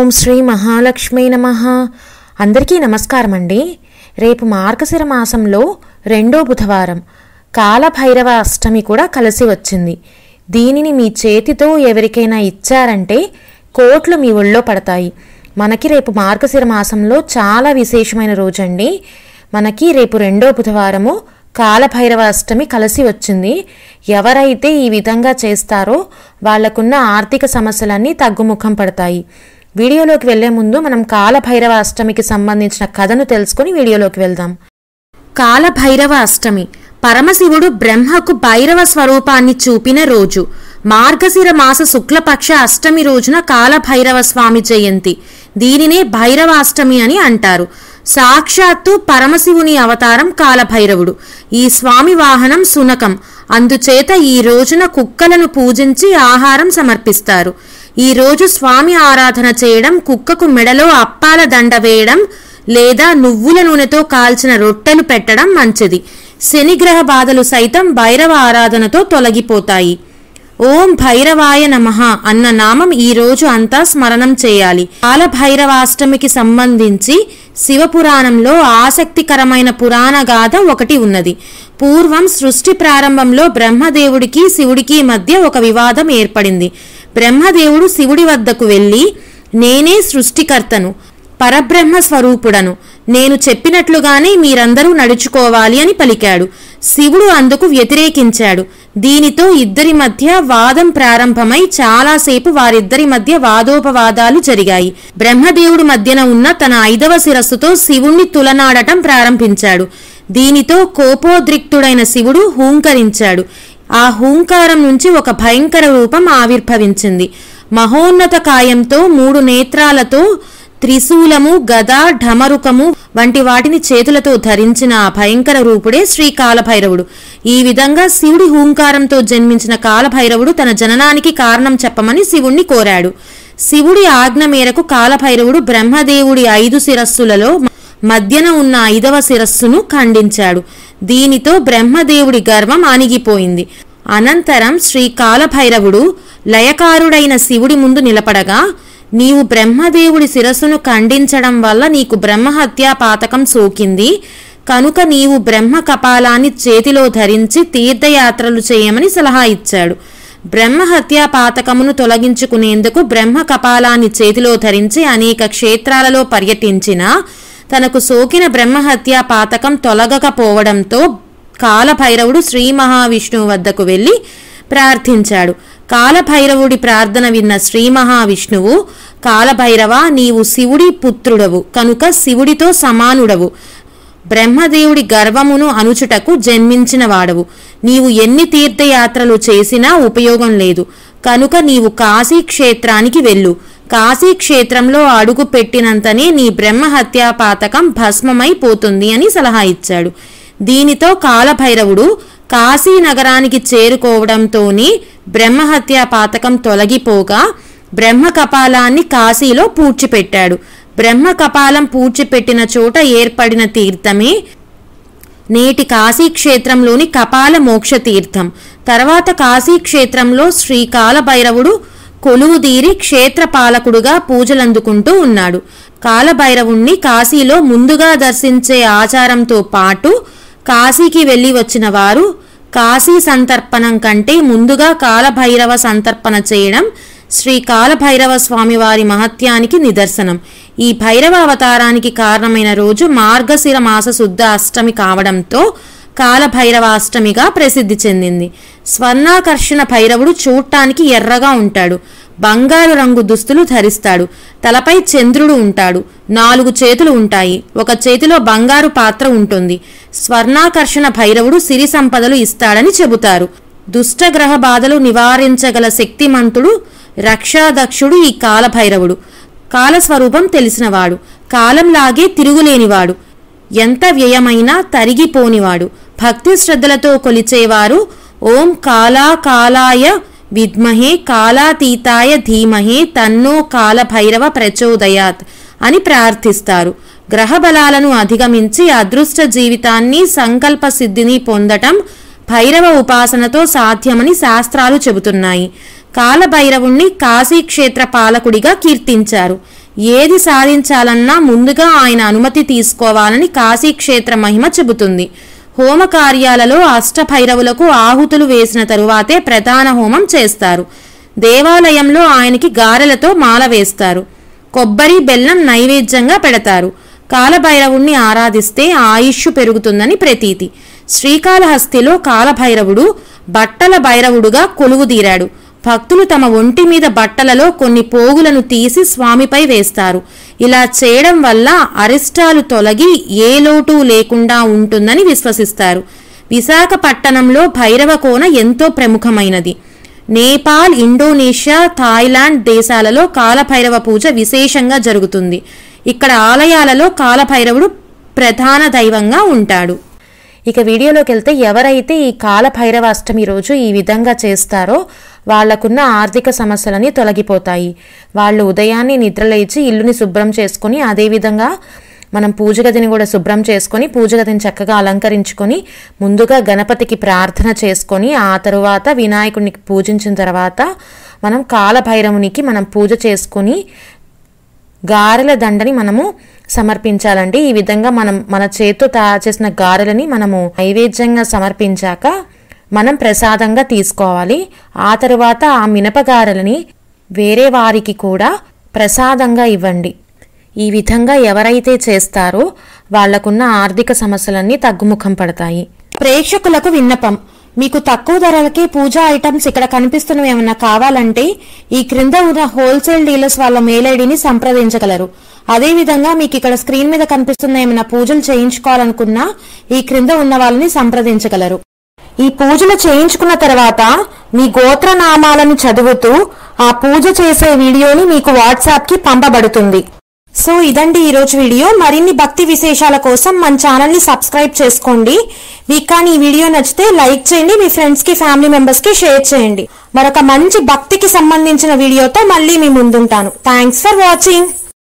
ఓం శ్రీ మహాలక్ష్మీ నమ అందరికీ నమస్కారం అండి రేపు మార్గశిర మాసంలో రెండో బుధవారం కాలభైరవ అష్టమి కూడా కలిసి వచ్చింది దీనిని మీ చేతితో ఎవరికైనా ఇచ్చారంటే కోట్లు మీ ఒళ్ళో పడతాయి మనకి రేపు మార్గశిర మాసంలో చాలా విశేషమైన రోజండి మనకి రేపు రెండో బుధవారము కాలభైరవ అష్టమి కలిసి వచ్చింది ఎవరైతే ఈ విధంగా చేస్తారో వాళ్లకున్న ఆర్థిక సమస్యలన్నీ తగ్గుముఖం పడతాయి వీడియోలోకి వెళ్లే ముందు మనం కాలభైరవ అష్టమికి సంబంధించిన కథను తెలుసుకుని వీడియోలోకి వెళ్దాం కాలభైరవ అష్టమి పరమశివుడు బ్రహ్మకు భైరవ స్వరూపాన్ని చూపిన రోజు మార్గశిర మాస శుక్లపక్ష అష్టమి రోజున కాలభైరవ స్వామి జయంతి దీనినే భైరవాష్టమి అని అంటారు సాక్షాత్తు పరమశివుని అవతారం కాలభైరవుడు ఈ స్వామి వాహనం సునకం అందుచేత ఈ రోజున కుక్కలను పూజించి ఆహారం సమర్పిస్తారు ఈ రోజు స్వామి ఆరాధన చేయడం కుక్కకు మెడలో అప్పాల దండ వేయడం లేదా నువ్వుల నూనెతో కాల్చిన రొట్టెలు పెట్టడం మంచిది శనిగ్రహ బాధలు సైతం భైరవ ఆరాధనతో తొలగిపోతాయి ఓం భైరవాయ నమః అన్న నామం ఈ రోజు అంతా స్మరణం చేయాలి కాలభైరవాష్టమికి సంబంధించి శివపురాణంలో ఆసక్తికరమైన పురాణ గాథ ఒకటి ఉన్నది పూర్వం సృష్టి ప్రారంభంలో బ్రహ్మదేవుడికి శివుడికి మధ్య ఒక వివాదం ఏర్పడింది బ్రహ్మదేవుడు శివుడి వద్దకు వెళ్ళి నేనే సృష్టికర్తను పరబ్రహ్మ స్వరూపుడను నేను చెప్పినట్లుగానే మీరందరూ నడుచుకోవాలి అని పలికాడు శివుడు అందుకు వ్యతిరేకించాడు దీనితో ఇద్దరి మధ్య వాదం ప్రారంభమై చాలాసేపు వారిద్దరి మధ్య వాదోపవాదాలు జరిగాయి బ్రహ్మదేవుడి మధ్యన ఉన్న తన ఐదవ శిరస్సుతో శివుణ్ణి తులనాడటం ప్రారంభించాడు దీనితో కోపోద్రిక్తుడైన శివుడు హూంకరించాడు ఆ హూంకారం నుంచి ఒక భయంకర రూపం ఆవిర్భవించింది మహోన్నత కాయంతో మూడు నేత్రాలతో త్రిశూలము గద ఢమరుకము వంటి వాటిని చేతులతో ధరించిన ఆ భయంకర రూపుడే శ్రీ కాలభైరవుడు ఈ విధంగా శివుడి హూంకారంతో జన్మించిన కాలభైరవుడు తన జననానికి కారణం చెప్పమని శివుణ్ణి కోరాడు శివుడి ఆజ్ఞ మేరకు కాలభైరవుడు బ్రహ్మదేవుడి ఐదు శిరస్సులలో మధ్యన ఉన్న ఐదవ శిరస్సును ఖండించాడు దీనితో బ్రహ్మదేవుడి గర్వం అణిగిపోయింది అనంతరం శ్రీ కాలభైరవుడు లయకారుడైన శివుడి ముందు నిలబడగా నీవు బ్రహ్మదేవుడి శిరస్సును ఖండించడం వల్ల నీకు బ్రహ్మహత్యా పాతకం సోకింది కనుక నీవు బ్రహ్మ కపాలాన్ని చేతిలో ధరించి తీర్థయాత్రలు చేయమని సలహా ఇచ్చాడు బ్రహ్మహత్యా పాతకమును తొలగించుకునేందుకు బ్రహ్మ కపాలాన్ని చేతిలో ధరించి అనేక క్షేత్రాలలో పర్యటించిన తనకు సోకిన బ్రహ్మహత్యా పాతకం తొలగకపోవడంతో కాలభైరవుడు శ్రీ మహావిష్ణువు వద్దకు వెళ్ళి ప్రార్థించాడు కాలభైరవుడి ప్రార్థన విన్న శ్రీ మహావిష్ణువు కాలభైరవ నీవు శివుడి పుత్రుడవు కనుక శివుడితో సమానుడవు బ్రహ్మదేవుడి గర్వమును అణుచుటకు జన్మించిన వాడవు నీవు ఎన్ని తీర్థయాత్రలు చేసినా ఉపయోగం లేదు కనుక నీవు కాశీ క్షేత్రానికి వెళ్ళు కాశీ క్షేత్రంలో అడుగు పెట్టినంతనే నీ బ్రహ్మహత్యా పాతకం భస్మమైపోతుంది అని సలహా ఇచ్చాడు దీనితో కాలభైరవుడు కాశీ నగరానికి చేరుకోవడంతోనే బ్రహ్మహత్యా పాతకం తొలగిపోగా బ్రహ్మ కపాలాన్ని కాశీలో పూడ్చిపెట్టాడు బ్రహ్మ కపాలం పూడ్చిపెట్టిన చోట ఏర్పడిన తీర్థమే నేటి కాశీ క్షేత్రంలోని కపాల మోక్ష తీర్థం తర్వాత కాశీ క్షేత్రంలో శ్రీ కాలభైరవుడు కొలువుదీరి క్షేత్ర పాలకుడుగా పూజలందుకుంటూ ఉన్నాడు కాలభైరవుణ్ణి కాశీలో ముందుగా దర్శించే ఆచారంతో పాటు కాశీకి వెళ్ళి వచ్చిన వారు కాశీ సంతర్పణం కంటే ముందుగా కాలభైరవ సంతర్పణ చేయడం శ్రీ కాలభైరవ స్వామివారి మహత్యానికి నిదర్శనం ఈ భైరవ అవతారానికి కారణమైన రోజు మార్గశిర మాస శుద్ధ అష్టమి కావడంతో కాలభైరవాష్టమిగా ప్రసిద్ధి చెందింది స్వర్ణాకర్షణ భైరవుడు చూడటానికి ఎర్రగా ఉంటాడు బంగారు రంగు దుస్తులు ధరిస్తాడు తలపై చంద్రుడు ఉంటాడు నాలుగు చేతులు ఉంటాయి ఒక చేతిలో బంగారు పాత్ర ఉంటుంది స్వర్ణాకర్షణ భైరవుడు సిరి సంపదలు ఇస్తాడని చెబుతారు దుష్టగ్రహ బాధలు నివారించగల శక్తిమంతుడు రక్షాదక్షుడు ఈ కాలభైరవుడు కాలస్వరూపం తెలిసినవాడు కాలంలాగే తిరుగులేనివాడు ఎంత వ్యయమైనా తరిగిపోనివాడు భక్తి శ్రద్ధలతో కొలిచేవారు ఓం కాలా కాలాయ విద్మహే కాలాతీతాయ ధీమహే తన్నో కాలభైరవ ప్రచోదయాత్ అని ప్రార్థిస్తారు గ్రహ బలాలను అధిగమించి అదృష్ట జీవితాన్ని సంకల్ప సిద్ధిని పొందటం భైరవ ఉపాసనతో సాధ్యమని శాస్త్రాలు చెబుతున్నాయి కాలభైరవుణ్ణి కాశీక్షేత్ర పాలకుడిగా కీర్తించారు ఏది సాధించాలన్నా ముందుగా ఆయన అనుమతి తీసుకోవాలని కాశీక్షేత్ర మహిమ చెబుతుంది హోమ కార్యాలలో అష్టభైరవులకు ఆహుతులు వేసిన తరువాతే ప్రధాన హోమం చేస్తారు దేవాలయంలో ఆయనకి గారెలతో మాల వేస్తారు కొబ్బరి బెల్లం నైవేద్యంగా పెడతారు కాలభైరవుణ్ణి ఆరాధిస్తే ఆయుష్ పెరుగుతుందని ప్రతీతి శ్రీకాళహస్తిలో కాలభైరవుడు బట్టల భైరవుడుగా కొలువుదీరాడు భక్తులు తమ ఒంటి మీద బట్టలలో కొన్ని పోగులను తీసి స్వామిపై వేస్తారు ఇలా చేయడం వల్ల అరిష్టాలు తొలగి ఏ లోటు లేకుండా ఉంటుందని విశ్వసిస్తారు విశాఖపట్టణంలో భైరవ కోన ఎంతో ప్రముఖమైనది నేపాల్ ఇండోనేషియా థాయిలాండ్ దేశాలలో కాలభైరవ పూజ విశేషంగా జరుగుతుంది ఇక్కడ ఆలయాలలో కాలభైరవుడు ప్రధాన దైవంగా ఉంటాడు ఇక వీడియోలోకి వెళ్తే ఎవరైతే ఈ కాలభైరవ అష్టమి రోజు ఈ విధంగా చేస్తారో వాళ్లకున్న ఆర్థిక సమస్యలని తొలగిపోతాయి వాళ్ళు ఉదయాన్నే నిద్రలేచి ఇల్లుని శుభ్రం చేసుకొని అదేవిధంగా మనం పూజ గదిని కూడా శుభ్రం చేసుకొని పూజ గదిని చక్కగా అలంకరించుకొని ముందుగా గణపతికి ప్రార్థన చేసుకొని ఆ తరువాత వినాయకుడిని పూజించిన తర్వాత మనం కాలభైరవునికి మనం పూజ చేసుకొని గారెల దండని మనము సమర్పించాలండి ఈ విధంగా మనం మన చేతితో తయారు చేసిన గారెలని మనము నైవేద్యంగా సమర్పించాక మనం ప్రసాదంగా తీసుకోవాలి ఆ తరువాత ఆ మినపగారెలని వేరే వారికి కూడా ప్రసాదంగా ఇవ్వండి ఈ విధంగా ఎవరైతే చేస్తారో వాళ్లకున్న ఆర్థిక సమస్యలన్నీ తగ్గుముఖం పడతాయి ప్రేక్షకులకు విన్నపం మీకు తక్కువ ధరలకే పూజా ఐటమ్స్ ఇక్కడ కనిపిస్తున్నవి ఏమైనా కావాలంటే ఈ క్రింద ఉన్న హోల్సేల్ డీలర్స్ వాళ్ళ మెయిల్ ఐడిని సంప్రదించగలరు అదేవిధంగా మీకు ఇక్కడ స్క్రీన్ మీద కనిపిస్తున్న ఏమైనా పూజలు చేయించుకోవాలనుకున్నా ఈ క్రింద ఉన్న వాళ్ళని సంప్రదించగలరు ఈ పూజలు చేయించుకున్న తర్వాత మీ గోత్రనామాలను చదువుతూ ఆ పూజ చేసే వీడియోని మీకు వాట్సాప్ కి పంపబడుతుంది సో ఇదండి ఈరోజు వీడియో మరిన్ని భక్తి విశేషాల కోసం మన ఛానల్ ని సబ్స్క్రైబ్ చేసుకోండి మీకు కానీ ఈ వీడియో నచ్చితే లైక్ చేయండి మీ ఫ్రెండ్స్ కి ఫ్యామిలీ మెంబర్స్ కి షేర్ చేయండి మరొక మంచి భక్తికి సంబంధించిన వీడియోతో మళ్ళీ మీ ముందుంటాను థ్యాంక్స్ ఫర్ వాచింగ్